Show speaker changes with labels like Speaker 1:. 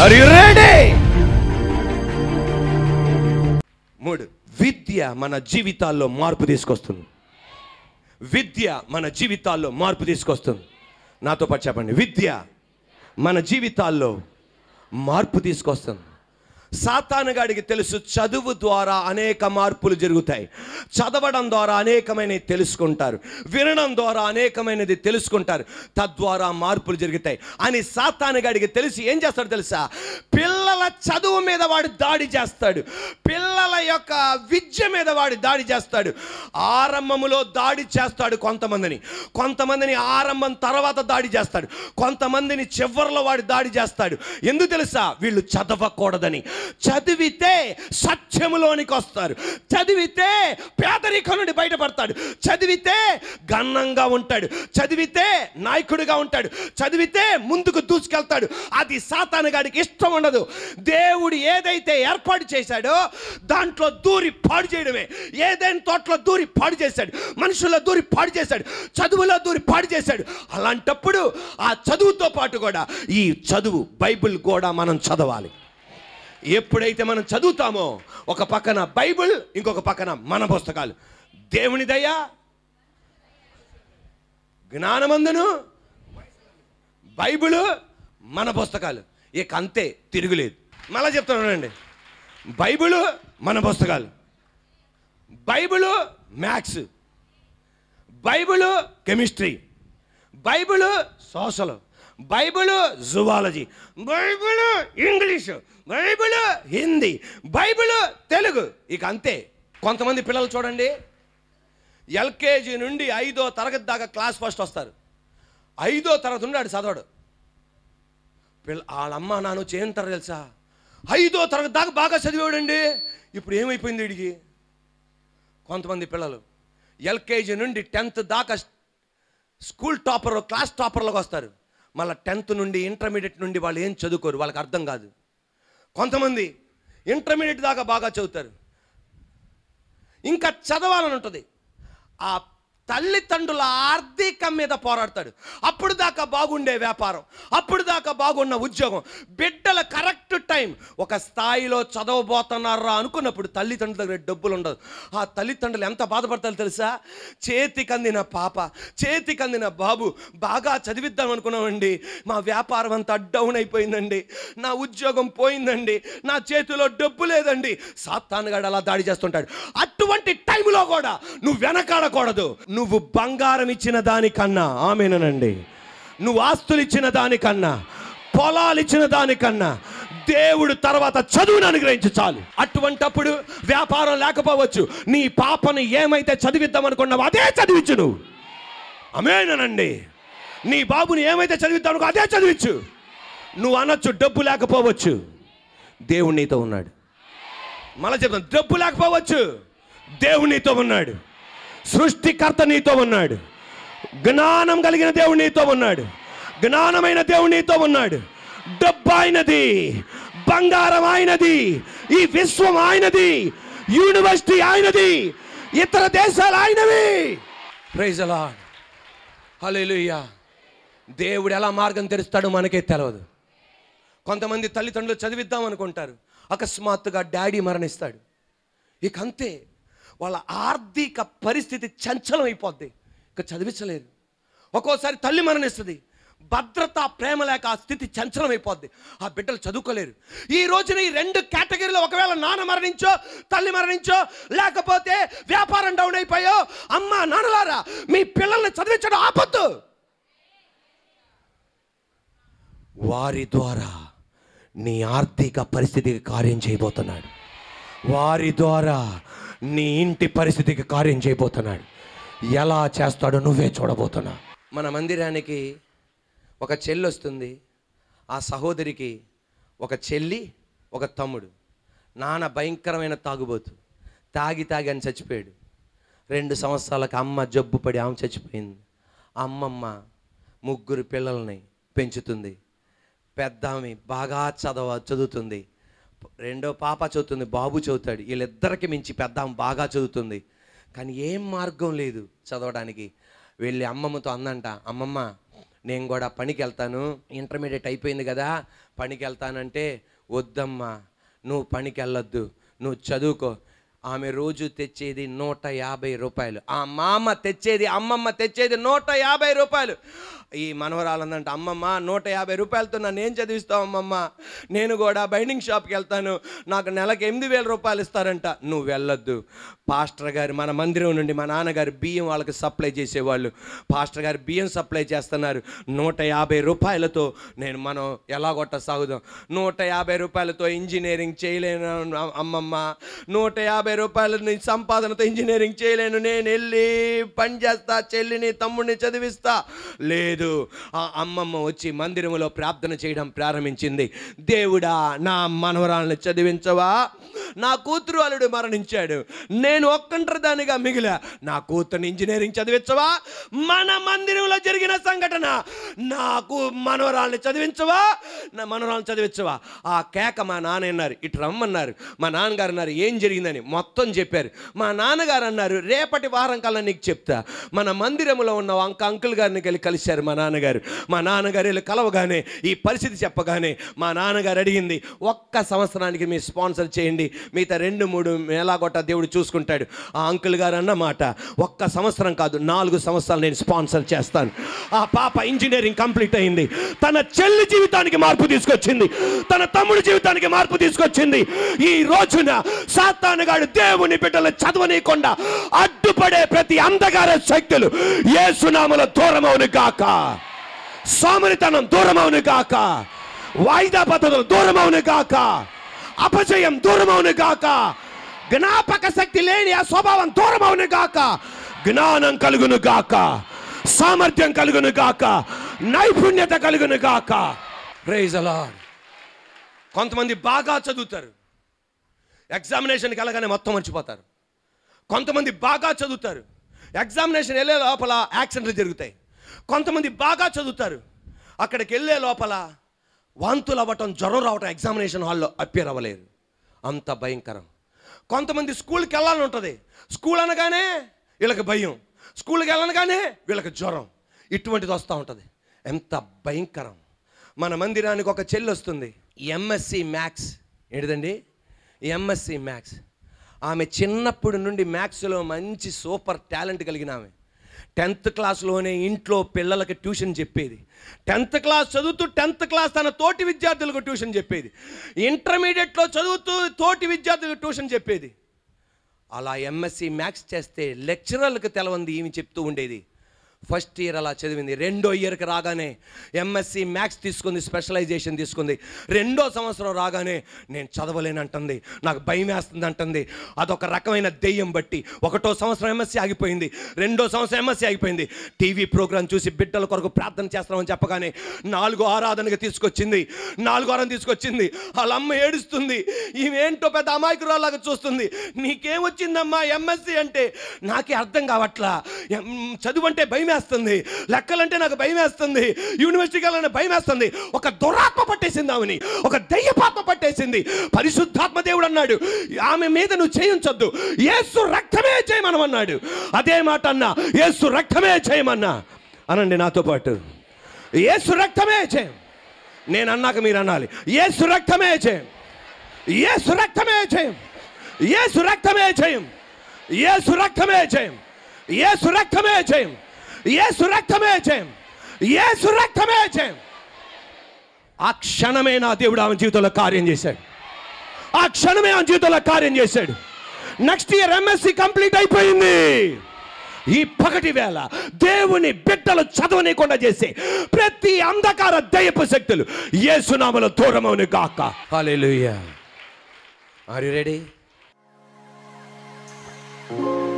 Speaker 1: are you ready మూడు విద్య మన జీవితాల్లో మార్పు తీసుకొస్తుంది విద్య మన జీవితాల్లో మార్పు తీసుకొస్తుంది నాతో పాటు చెప్పండి విద్య మన జీవితాల్లో మార్పు తీసుకొస్తుంది సాతానుగాడికి తెలుసు చదువు ద్వారా అనేక మార్పులు జరుగుతాయి చదవడం ద్వారా అనేకమైనవి తెలుసుకుంటారు వినడం ద్వారా అనేకమైనది తెలుసుకుంటారు తద్వారా మార్పులు జరుగుతాయి అని సాతానుగాడికి తెలిసి ఏం చేస్తాడు తెలుసా పిల్లల చదువు మీద వాడు దాడి చేస్తాడు పిల్లల యొక్క విద్య మీద వాడు దాడి చేస్తాడు ఆరంభములో దాడి చేస్తాడు కొంతమందిని కొంతమందిని ఆరంభం తర్వాత దాడి చేస్తాడు కొంతమందిని చివరిలో వాడు దాడి చేస్తాడు ఎందుకు తెలుసా వీళ్ళు చదవకూడదని చదివితే సత్యములోనికి వస్తారు చదివితే పేదరికం నుండి బయటపడతాడు చదివితే గన్నంగా ఉంటాడు చదివితే నాయకుడిగా ఉంటాడు చదివితే ముందుకు దూసుకెళ్తాడు అది సాతానుగాడికి ఇష్టం ఉండదు దేవుడు ఏదైతే ఏర్పాటు చేశాడో దాంట్లో దూరి పాడు చేయడమే ఏదైనా తోటలో దూరి పాడు చేశాడు మనుషుల్లో దూరి పాడు చేశాడు చదువులో దూరి పాడు చేశాడు అలాంటప్పుడు ఆ చదువుతో పాటు కూడా ఈ చదువు బైబిల్ కూడా మనం చదవాలి ఎప్పుడైతే మనం చదువుతామో ఒక పక్కన బైబిల్ ఇంకొక పక్కన మన పుస్తకాలు దేవుని దయ జ్ఞానమందును బైబిల్ మన పుస్తకాలు ఇక అంతే తిరుగులేదు మళ్ళా చెప్తున్నానండి బైబిల్ మన పుస్తకాలు Bible maths Bible chemistry Bible social Bible zoology Bible English Bible Hindi Bible Telugu ఇక అంతే కొంతమంది పిల్లలు చూడండి ఎల్కేజీ నుండి ఐదో తరగతి దాకా క్లాస్ ఫస్ట్ వస్తారు ఐదో తరగతి నుండి ఆడు చదవడు పిల్ల వాళ్ళ అమ్మ నాన్న చేయంటారు తెలుసా ఐదో తరగతి దాకా బాగా చదివాడండి ఇప్పుడు ఏమైపోయింది వీడికి కొంతమంది పిల్లలు ఎల్కేజీ నుండి టెన్త్ దాకా స్కూల్ టాపర్ క్లాస్ టాపర్లకు వస్తారు మళ్ళీ టెన్త్ నుండి ఇంటర్మీడియట్ నుండి వాళ్ళు ఏం చదువుకోరు వాళ్ళకి అర్థం కాదు కొంతమంది ఇంటర్మీడియట్ దాకా బాగా చదువుతారు ఇంకా చదవాలని ఉంటుంది ఆ తల్లిదండ్రుల ఆర్థికం మీద పోరాడతాడు అప్పుడు దాకా బాగుండే వ్యాపారం అప్పుడు దాకా బాగున్న ఉద్యోగం బిడ్డల కరెక్ట్ టైం ఒక స్థాయిలో చదవబోతున్నారా అనుకున్నప్పుడు తల్లిదండ్రుల దగ్గర డబ్బులు ఉండదు ఆ తల్లిదండ్రులు ఎంత బాధపడతారు తెలుసా చేతికి అందిన పాప చేతికి అందిన బాబు బాగా చదివిద్దాం అనుకున్నామండి మా వ్యాపారం అంతా డౌన్ అయిపోయిందండి నా ఉద్యోగం పోయిందండి నా చేతిలో డబ్బు లేదండి సాత్తానుగాడు అలా దాడి చేస్తుంటాడు అటువంటి టైంలో కూడా నువ్వు వెనకాడకూడదు నువ్వు బంగారం ఇచ్చిన దానికన్నా ఆమెనండి నువ్వు ఆస్తులు ఇచ్చిన దానికన్నా పొలాలు ఇచ్చిన దానికన్నా దేవుడు తర్వాత చదువును అనుగ్రహించి చాలు అటువంటప్పుడు వ్యాపారం లేకపోవచ్చు నీ పాపను ఏమైతే చదివిద్దాం అనుకున్నావో అదే చదివించు నువ్వు అమేనండి నీ బాబుని ఏమైతే చదివిద్దాం అనుకో అదే చదివించు నువ్వు అనొచ్చు డబ్బు లేకపోవచ్చు దేవుడు నీతో ఉన్నాడు మళ్ళీ చెప్తాను డబ్బు లేకపోవచ్చు దేవుడు నీతో ఉన్నాడు సృష్టికర్త నీతో ఉన్నాడు జ్ఞానం కలిగిన దేవుడు నీతో ఉన్నాడు జ్ఞానమైన దేవుడు నీతో ఉన్నాడు డబ్బు ఆయనది బంగారం ఆయనది ఈ విశ్వం ఆయనది యూనివర్సిటీ ఆయనది ఇతర దేశాలు ఆయనవి ప్రైజ్ అలా హల్లెలూయా దేవుడు ఎలా మార్గం తెరుస్తాడో మనకే తెలియదు కొంతమంది తల్లిదండ్రులు చదివిద్దాం అనుకుంటారు అకస్మాత్తుగా డాడీ మరణిస్తాడు ఇక అంతే వాళ్ళ ఆర్థిక పరిస్థితి చంచలం అయిపోద్ది ఇక చదివించలేరు ఒక్కోసారి తల్లి మరణిస్తుంది భద్రత ప్రేమ లేక ఆ స్థితి చంచలం అయిపోద్ది ఆ బిడ్డలు చదువుకోలేరు ఈ రోజున ఈ రెండు కేటగిరీలో ఒకవేళ నాన్న మరణించో తల్లి మరణించో లేకపోతే వ్యాపారం డౌన్ అయిపోయో అమ్మ నాన్నలారా మీ పిల్లల్ని చదివించడం ఆపొద్దు వారి ద్వారా నీ ఆర్థిక పరిస్థితికి కార్యం చేయబోతున్నాడు వారి ద్వారా నీ ఇంటి పరిస్థితికి కార్యం చేయబోతున్నాడు ఎలా చేస్తాడో నువ్వే చూడబోతున్నా మన మందిరానికి ఒక చెల్లి వస్తుంది ఆ సహోదరికి ఒక చెల్లి ఒక తమ్ముడు నాన్న భయంకరమైన తాగుబోతు తాగి తాగి అని చచ్చిపోయాడు రెండు సంవత్సరాలకు అమ్మ జబ్బు పడి ఆమె చచ్చిపోయింది అమ్మమ్మ ముగ్గురు పిల్లల్ని పెంచుతుంది పెద్ద ఆమె బాగా చదవ చదువుతుంది రెండో పాప చదువుతుంది బాబు చదువుతాడు వీళ్ళిద్దరికి మించి పెద్ద ఆమె బాగా చదువుతుంది కానీ ఏం మార్గం లేదు చదవడానికి వెళ్ళి అమ్మమ్మతో అందంట అమ్మమ్మ నేను కూడా పనికి వెళ్తాను ఇంటర్మీడియట్ అయిపోయింది కదా పనికి వెళ్తానంటే వద్దమ్మా నువ్వు పనికి వెళ్ళొద్దు నువ్వు చదువుకో ఆమె రోజు తెచ్చేది నూట యాభై రూపాయలు ఆ మామ తెచ్చేది అమ్మమ్మ తెచ్చేది నూట యాభై రూపాయలు ఈ మనవరాలందంట అమ్మమ్మ నూట యాభై రూపాయలతో నన్ను ఏం చదివిస్తావు అమ్మమ్మ నేను కూడా బైండింగ్ షాప్కి వెళ్తాను నాకు నెలకు ఎనిమిది వేల రూపాయలు ఇస్తారంట నువ్వు వెళ్ళొద్దు పాస్టర్ గారు మన మందిరం నుండి మా నాన్నగారు బియ్యం వాళ్ళకి సప్లై చేసేవాళ్ళు పాస్టర్ గారు బియ్యం సప్లై చేస్తున్నారు నూట యాభై రూపాయలతో నేను మనం ఎలా కొట్ట సాగుదాం నూట యాభై రూపాయలతో ఇంజనీరింగ్ చేయలేను అ- అమ్మమ్మ నూట యాభై రూపాయల నీ సంపాదనతో ఇంజనీరింగ్ చేయలేను నేను వెళ్ళి పని చేస్తా చెల్లిని తమ్ముడిని చదివిస్తా లేదు ఆ అమ్మమ్మ వచ్చి మందిరంలో ప్రార్థన చేయడం ప్రారంభించింది దేవుడా నా మనవరాలను చదివించవా నా కూతురు అల్లుడు మరణించాడు నేను ఒక్కంటరి దానిగా మిగిలా నా కూతురుని ఇంజనీరింగ్ చదివించవా మన మందిరంలో జరిగిన సంఘటన నాకు మనవరాల్ని చదివించవా నా మనవరాలను చదివించవా ఆ కేక మా నాన్న అన్నారు ఇటు రమ్మన్నారు మా నాన్నగారు అన్నారు ఏం జరిగిందని మొత్తం చెప్పారు మా నాన్నగారు అన్నారు రేపటి వారం కల్లా నీకు చెప్తా మన మందిరంలో ఉన్న అంక అంకుల్ గారిని వెళ్ళి కలిశారు మా నాన్నగారు మా నాన్నగారు వెళ్ళి కలవగానే ఈ పరిస్థితి చెప్పగానే మా నాన్నగారు అడిగింది ఒక్క సంవత్సరానికి మీరు స్పాన్సర్ చేయండి మిగతా రెండు మూడు మేలాగొట్ట దేవుడు చూసుకుంటాడు ఆ అంకుల్ గారు అన్న మాట ఒక్క సంవత్సరం కాదు నాలుగు సంవత్సరాలు నేను స్పాన్సర్ చేస్తాను ఆ పాప ఇంజనీరింగ్ కంప్లీట్ అయింది తన చెల్లి జీవితానికి మార్పు తీసుకొచ్చింది తన తమ్ముడి జీవితానికి మార్పు తీసుకొచ్చింది ఈ రోజున సాతానుగాడు దేవుని బిడ్డలు చదవనీయకుండా అడ్డుపడే ప్రతి అంధకార శక్తులు ఏసునామల దూరమవును గాక సోమరితనం దూరమవును గాక వాయిదా పద్ధతులు దూరమవును గాక అపజయం దూరమవును గాక జ్ఞాపక శక్తి లేని ఆ స్వభావం దూరమవును గాక జ్ఞానం కలుగును గాక సామర్థ్యం కలుగును గాక నైపుణ్యత కలుగును గాక ప్రైజ్ అలాడ్ కొంతమంది బాగా చదువుతారు ఎగ్జామినేషన్కి వెళ్ళగానే మొత్తం మర్చిపోతారు కొంతమంది బాగా చదువుతారు ఎగ్జామినేషన్ వెళ్ళే లోపల యాక్సిడెంట్లు జరుగుతాయి కొంతమంది బాగా చదువుతారు అక్కడికి వెళ్ళే లోపల వాంతులు అవ్వటం జ్వరం రావటం ఎగ్జామినేషన్ హాల్లో అప్పేర్ అవ్వలేరు అంత భయంకరం కొంతమంది స్కూల్కి వెళ్ళాలని ఉంటుంది స్కూల్ అనగానే వీళ్ళకి భయం స్కూల్కి వెళ్ళనగానే వీళ్ళకి జ్వరం ఇటువంటిది వస్తూ ఉంటుంది ఎంత భయంకరం మన మందిరానికి ఒక చెల్లి వస్తుంది ఎంఎస్సి మ్యాథ్స్ ఏంటిదండి ఎంఎస్సి మ్యాథ్స్ ఆమె చిన్నప్పటి నుండి మ్యాథ్స్లో మంచి సూపర్ టాలెంట్ కలిగిన ఆమె టెన్త్ క్లాస్లోనే ఇంట్లో పిల్లలకి ట్యూషన్ చెప్పేది టెన్త్ క్లాస్ చదువుతూ టెన్త్ క్లాస్ తన తోటి విద్యార్థులకు ట్యూషన్ చెప్పేది ఇంటర్మీడియట్లో చదువుతూ తోటి విద్యార్థులకు ట్యూషన్ చెప్పేది అలా ఎంఎస్సి మ్యాథ్స్ చేస్తే లెక్చరర్లకు తెలవంది ఈమె చెప్తూ ఉండేది ఫస్ట్ ఇయర్ అలా చదివింది రెండో ఇయర్కి రాగానే ఎంఎస్సి మ్యాథ్స్ తీసుకుంది స్పెషలైజేషన్ తీసుకుంది రెండో సంవత్సరం రాగానే నేను చదవలేనంటుంది నాకు భయం వేస్తుంది అంటుంది అదొక రకమైన దెయ్యం బట్టి ఒకటో సంవత్సరం ఎంఎస్సి ఆగిపోయింది రెండో సంవత్సరం ఎంఎస్సి ఆగిపోయింది టీవీ ప్రోగ్రాం చూసి బిడ్డల కొరకు ప్రార్థన చేస్తామని చెప్పగానే నాలుగో ఆరాధనగా తీసుకొచ్చింది నాలుగో ఆరాధన తీసుకొచ్చింది వాళ్ళ అమ్మ ఏడుస్తుంది ఈమె ఏంటో పెద్ద అమాయకురాలాగా చూస్తుంది నీకేమొచ్చిందమ్మా ఎంఎస్సి అంటే నాకే అర్థం కావట్లా ఎం- చదువు అంటే భయం వేస్తుంది లెక్కలంటే నాకు భయం వేస్తుంది యూనివర్సిటీకి వెళ్ళాలంటే భయం వేస్తుంది ఒక దురాత్మ పట్టేసింది ఆమెని ఒక దయ్యపాత్మ పట్టేసింది పరిశుద్ధాత్మ దేవుడు అన్నాడు ఆమె మీద నువ్వు చేయించొద్దు యేసు రక్తమే చేయమనమన్నాడు అదే మాట అన్నా యేసు రక్తమే చేయమన్నా అనండి నాతో పాటు యేసు రక్తమే చేయం నేను అన్నాక మీరు అనాలి యేసు రక్తమే చేయం యేసు రక్తమే చేయం యేసు రక్తమే చేయం యేసు రక్తమే చేయం యేసు రక్తమే చేయం యేసు రక్తమే చేయం యేసు రక్తమే చేయం ఆ క్షణమే నా దేవుడు ఆమె జీవితంలో కార్యం చేశాడు ఆ క్షణమే ఆమె జీవితంలో కార్యం చేశాడు నెక్స్ట్ ఇయర్ ఎంఎస్సి కంప్లీట్ అయిపోయింది ఈ పగటి వేళ దేవుని బిడ్డలు చదవనీయకుండా చేసే ప్రతి అంధకార దయ్యపు శక్తులు యేసునామలో దూరమవును గాక హల్లెలూయా ఆర్ యు రెడీ